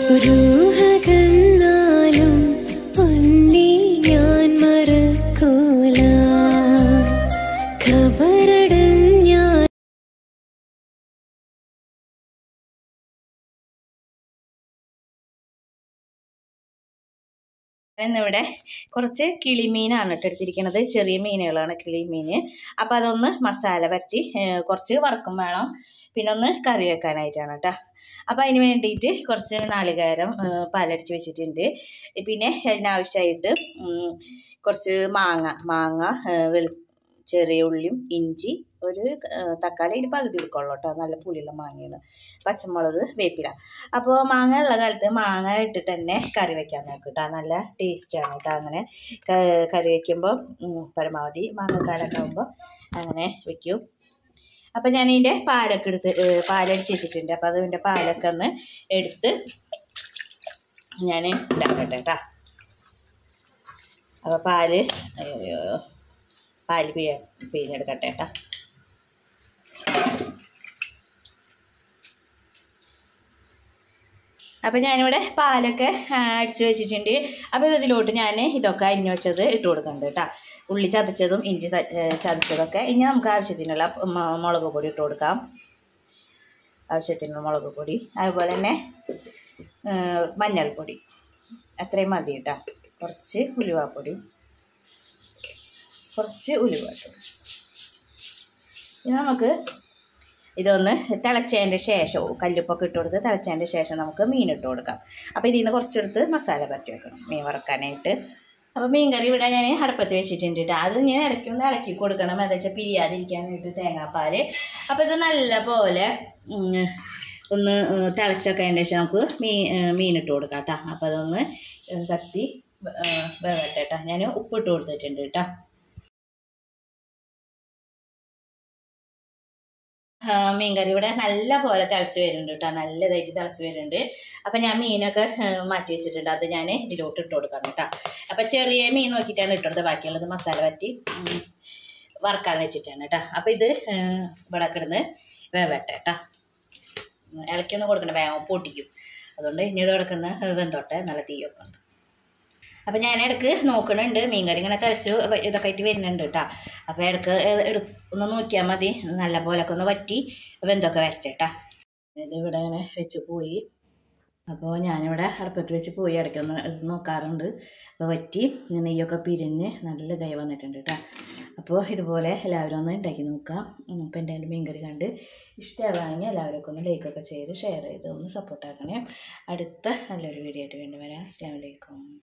റൂഹകന്നാലും ഒന്നേ ഞാൻ മറക്കൂല ഖബറടഞ്ഞാൽ ഇന്നിവിടെ കുറച്ച് കിളിമീനാണ് കേട്ടോ എടുത്തിരിക്കുന്നത് ചെറിയ മീനുകളാണ് കിളിമീൻ അപ്പം അതൊന്ന് മസാല പരത്തി ഏഹ്, കുറച്ച് വറക്കും വേണം പിന്നെ ഒന്ന് കറി വെക്കാനായിട്ടാണ് കേട്ടോ അപ്പം അതിന് വേണ്ടിയിട്ട് കുറച്ച് നാളികേരം ഏഹ്, പാലടിച്ച് വെച്ചിട്ടുണ്ട് പിന്നെ അതിനാവശ്യമായിട്ട് ഉം, കുറച്ച് മാങ്ങ മാങ്ങ ഏഹ്, വെളു ചെറിയ ഉള്ളിയും ഇഞ്ചി ഒരു ഏഹ്, തക്കാളി അതിന് പകുതി എടുക്കുള്ളൂ കേട്ടോ നല്ല പുളിയുള്ള മാങ്ങയാണ് പച്ചമുളക് വേപ്പില അപ്പോൾ മാങ്ങ ഉള്ള കാലത്ത് മാങ്ങ ഇട്ടിട്ട് തന്നെ കറി വെക്കാൻ നോക്കും കേട്ടോ നല്ല ടേസ്റ്റാണ് കേട്ടോ അങ്ങനെ ക- കറി വയ്ക്കുമ്പോൾ പരമാവധി മാങ്ങക്കാലൊക്കെ ആകുമ്പോൾ അങ്ങനെ വെക്കും അപ്പം ഞാൻ ഇതിൻ്റെ പാലൊക്കെ എടുത്ത് ഏഹ് പാലടിച്ച് വെച്ചിട്ടുണ്ട് അപ്പോൾ അതിൻ്റെ പാലൊക്കെ ഒന്ന് എടുത്ത് ഞാൻ ഉണ്ടാക്കട്ടെ കേട്ടോ അപ്പോൾ പാല് അയ്യോ, പാല് പിഴ പിഴിഞ്ഞെടുക്കട്ടെ കേട്ടോ അപ്പം ഞാനിവിടെ പാലൊക്കെ ആ, അടിച്ച് വെച്ചിട്ടുണ്ട് അപ്പോൾ ഇതിലോട്ട് ഞാൻ ഇതൊക്കെ അരിഞ്ഞു വെച്ചത് ഇട്ട് കൊടുക്കുന്നുണ്ട് കേട്ടോ ഉള്ളി ചതച്ചതും ഇഞ്ചി ത- ഏ, ചതച്ചതൊക്കെ ഇനി നമുക്ക് ആവശ്യത്തിനുള്ള മ- മുളക് പൊടി ഇട്ട് കൊടുക്കാം ആവശ്യത്തിനുള്ള മുളക് പൊടി അതുപോലെ തന്നെ ഏ, മഞ്ഞൾപ്പൊടി അത്രയും മതി കേട്ടോ കുറച്ച് ഉലുവാപ്പൊടി കുറച്ച് ഉലുവ ഇട്ടു. ഇനി നമുക്ക് ഇതൊന്ന് തിളച്ചതിൻ്റെ ശേഷം കല്ലുപ്പൊക്കെ ഇട്ട് കൊടുത്ത് തിളച്ചതിൻ്റെ ശേഷം നമുക്ക് മീൻ ഇട്ട് കൊടുക്കാം അപ്പോൾ ഇതിൽ നിന്ന് കുറച്ചെടുത്ത് മസാല പരട്ടി വെക്കണം മീൻ വറക്കാനായിട്ട് അപ്പോൾ മീൻ കറി ഇവിടെ ഞാൻ അടുപ്പത്ത് വെച്ചിട്ടുണ്ട് ട്ടോ. അത് ഞാൻ ഇടയ്ക്ക് ഒന്ന് ഇളക്കി കൊടുക്കണം എന്താ വെച്ചാൽ പിരിയാതിരിക്കാനായിട്ട് തേങ്ങാപ്പാൽ അപ്പോൾ ഇത് നല്ല പോലെ ഉം, ഒന്ന് ഉം, തിളച്ചൊക്കെ അതിൻ്റെ ശേഷം നമുക്ക് മീൻ മീൻ ഇട്ട് കൊടുക്കാം കേട്ടോ അപ്പോൾ അതൊന്ന് ഉം, കത്തി ഏഹ്, വേവട്ടെ കേട്ടോ ഞാൻ ഉപ്പിട്ട് കൊടുത്തിട്ടുണ്ട് കേട്ടോ ആ, മീൻകറി ഇവിടെ നല്ല പോലെ തിളച്ച് വരുന്നുണ്ട് കേട്ടോ നല്ലതായിട്ട് തിളച്ച് വരുന്നുണ്ട് അപ്പം ഞാൻ മീനൊക്കെ ആ, മാറ്റി വെച്ചിട്ടുണ്ട് അത് ഞാൻ ഇതിലോട്ട് ഇട്ട് കൊടുക്കണം കേട്ടോ അപ്പം ചെറിയ മീൻ നോക്കിയിട്ടാണ് ഇട്ടുകൊടുത്തത് ബാക്കിയുള്ളത് മസാല പറ്റി ഉം, വറുക്കാൻ വെച്ചിട്ടാണ് കേട്ടോ അപ്പം ഇത് ആ, ഇവിടെ കിടന്ന് വേവട്ടെ കേട്ടോ ഉം, ഇളക്കിയൊന്നും കൊടുക്കണ്ട വേഗം പൊട്ടിക്കും അതുകൊണ്ട് ഇനി ഇത് കിടക്കുന്ന വെന്തോട്ടെ നല്ല തീയൊക്കെ ഉണ്ട് അപ്പം ഞാൻ ഇടയ്ക്ക് നോക്കണുണ്ട് മീൻകറി ഇങ്ങനെ തിളച്ച് വ- ഇതൊക്കെ ആയിട്ട് വരുന്നുണ്ട് കേട്ടോ അപ്പോൾ ഇടയ്ക്ക് എടുത്ത് ഒന്ന് നോക്കിയാൽ മതി നല്ല പോലൊക്കെ ഒന്ന് വറ്റി വെന്തൊക്കെ വരട്ടെ കേട്ടോ ഇത് ഇവിടെ ഇങ്ങനെ വെച്ച് പോയി അപ്പോൾ ഞാനിവിടെ അടുപ്പത്ത് വെച്ച് പോയി ഇടയ്ക്കൊന്ന് ഇത് നോക്കാറുണ്ട് അപ്പോൾ വറ്റി നെയ്യൊക്കെ പിരിഞ്ഞ് നല്ല ദയ വന്നിട്ടുണ്ട് കേട്ടോ അപ്പോൾ ഇതുപോലെ എല്ലാവരും ഒന്ന് ഉണ്ടാക്കി നോക്കാം ഉം, അപ്പോൾ എൻ്റെ എൻ്റെ മീൻകറി കണ്ട് ഇഷ്ടമാണെങ്കിൽ എല്ലാവരും ഒന്ന് ലൈക്കൊക്കെ ചെയ്ത് ഷെയർ ചെയ്ത് ഒന്ന് സപ്പോർട്ടാക്കണേ അടുത്ത നല്ലൊരു വീഡിയോ ആയിട്ട് വീണ്ടും വരാം അസ്സാം വലൈക്കും